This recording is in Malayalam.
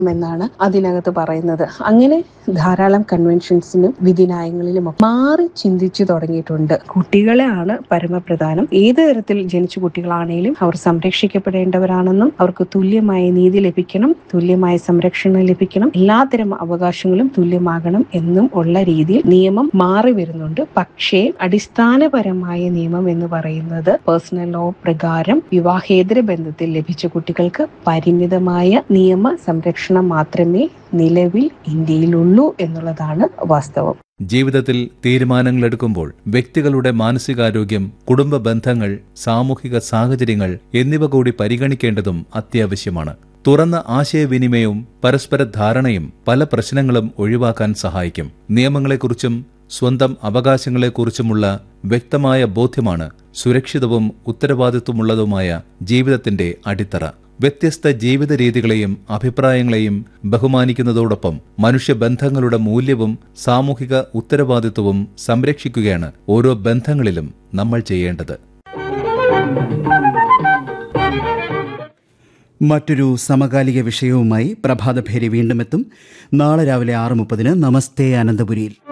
എന്നാണ് അതിനകത്ത് പറയുന്നത് അങ്ങനെ ധാരാളം കൺവെൻഷൻസിനും വിധിന്യായങ്ങളിലും ഒക്കെ മാറി ചിന്തിച്ചു തുടങ്ങിയിട്ടുണ്ട് കുട്ടികളെയാണ് പരമപ്രധാനം ഏത് തരത്തിൽ ജനിച്ച കുട്ടികളാണെങ്കിലും അവർ സംരക്ഷിക്കപ്പെടേണ്ടവരാണെന്നും അവർക്ക് തുല്യമായ നീതി ലഭിക്കണം തുല്യമായ സംരക്ഷണം ലഭിക്കണം എല്ലാത്തരം അവകാശങ്ങളും തുല്യമാകണം എന്നും ഉള്ള രീതിയിൽ നിയമം മാറി വരുന്നുണ്ട് പക്ഷേ അടിസ്ഥാനപരമായ നിയമം എന്ന് പറയുന്നത് പേഴ്സണൽ ലോ പ്രകാരം വിവാഹേതര ബന്ധത്തിൽ ലഭിച്ച കുട്ടികൾക്ക് പരിമിതമായ നിയമ സംരക്ഷണം മാത്രമേ നിലവിൽ ഇന്ത്യയിലുള്ളൂ എന്നുള്ളതാണ് വാസ്തവം ജീവിതത്തിൽ തീരുമാനങ്ങൾ എടുക്കുമ്പോൾ വ്യക്തികളുടെ മാനസികാരോഗ്യം കുടുംബ ബന്ധങ്ങൾ സാമൂഹിക സാഹചര്യങ്ങൾ എന്നിവ കൂടി പരിഗണിക്കേണ്ടതും അത്യാവശ്യമാണ് തുറന്ന ആശയവിനിമയവും പരസ്പര ധാരണയും പല പ്രശ്നങ്ങളും ഒഴിവാക്കാൻ സഹായിക്കും നിയമങ്ങളെക്കുറിച്ചും സ്വന്തം അവകാശങ്ങളെക്കുറിച്ചുമുള്ള വ്യക്തമായ ബോധ്യമാണ് സുരക്ഷിതവും ഉത്തരവാദിത്വമുള്ളതുമായ ജീവിതത്തിന്റെ അടിത്തറ വ്യത്യസ്ത ജീവിത രീതികളെയും അഭിപ്രായങ്ങളെയും ബഹുമാനിക്കുന്നതോടൊപ്പം മനുഷ്യബന്ധങ്ങളുടെ മൂല്യവും സാമൂഹിക ഉത്തരവാദിത്വവും സംരക്ഷിക്കുകയാണ് ഓരോ ബന്ധങ്ങളിലും നമ്മൾ ചെയ്യേണ്ടത് മറ്റൊരു സമകാലിക വിഷയവുമായി പ്രഭാതഭേരി വീണ്ടും എത്തും നാളെ രാവിലെ ആറ് മുപ്പതിന് നമസ്തേ അനന്തപുരിയിൽ